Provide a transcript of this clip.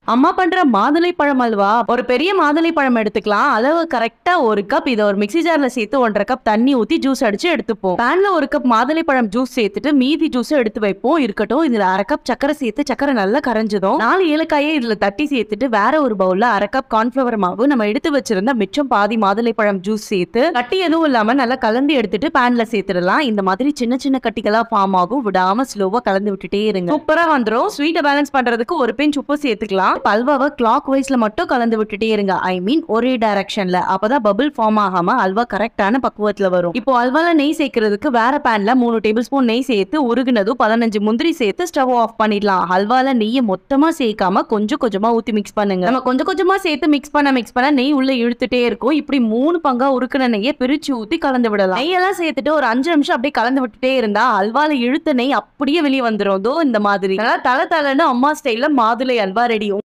அம்மா பண்ற மாதுளை பழம் அல்வா ஒரு பெரிய மாதுளை பழம் எடுத்துக்கலாம் அளவு கரெக்டா ஒரு கப் இதை ஒரு மிக்ஸி ஜார்ல சேர்த்து ஒன்றரை கப் தண்ணி ஊத்தி ஜூஸ் அடிச்சு எடுத்துப்போம் பேன்ல ஒரு கப் மாதுளை பழம் ஜூஸ் சேர்த்துட்டு மீதி ஜூஸ் எடுத்து வைப்போம் இருக்கட்டும் இதுல அரை கப் சக்கரை சேர்த்து சக்கரை நல்லா கரைஞ்சதும் நாலு ஏலக்காயை இதுல தட்டி சேர்த்துட்டு வேற ஒரு பவுல்ல அரை கப் கார்ன்ஃபிளவர் மாவு நம்ம எடுத்து வச்சிருந்த மிச்சம் பாதி மாதுளை பழம் ஜூஸ் சேர்த்து கட்டி எதுவும் இல்லாம நல்லா கலந்து எடுத்துட்டு பேன்ல சேர்த்துடலாம் இந்த மாதிரி சின்ன சின்ன கட்டிகளா ஃபார்ம் ஆகும் விடாம ஸ்லோவா கலந்து விட்டுட்டே இருங்க சூப்பரா வந்துரும் ஸ்வீட்டை பேலன்ஸ் பண்றதுக்கு ஒரு பிஞ்ச் உப்பு சேர்த்துக்கலாம் அல்வாவை கிளாக் வைஸ்ல மட்டும் கலந்து விட்டுட்டே இருங்க ஐ மீன் ஒரே டைரக்ஷன்ல அப்பதான் பபிள் ஃபார்ம் ஆகாம அல்வா கரெக்டான பக்குவத்துல வரும் இப்போ அல்வால நெய் சேர்க்கறதுக்கு வேற பேன்ல மூணு டேபிள் ஸ்பூன் நெய் சேர்த்து உருகுனதும் பதினஞ்சு முந்திரி சேர்த்து ஸ்டவ் ஆஃப் பண்ணிடலாம் அல்வால நெய்யை மொத்தமா சேர்க்காம கொஞ்சம் கொஞ்சமா ஊத்தி மிக்ஸ் பண்ணுங்க நம்ம கொஞ்சம் கொஞ்சமா சேர்த்து மிக்ஸ் பண்ண மிக்ஸ் பண்ண நெய் உள்ள இழுத்துட்டே இருக்கும் இப்படி மூணு பங்கா உருக்குன நெய்யை பிரிச்சு ஊத்தி கலந்து விடலாம் நெய்யெல்லாம் சேர்த்துட்டு ஒரு அஞ்சு நிமிஷம் அப்படியே கலந்து விட்டுட்டே இருந்தா அல்வால இழுத்த நெய் அப்படியே வெளியே வந்துரும் தோ இந்த மாதிரி நல்லா தலை தலைன்னு அம்மா ஸ்டைல்ல மாதுளை அல்வா ரெடி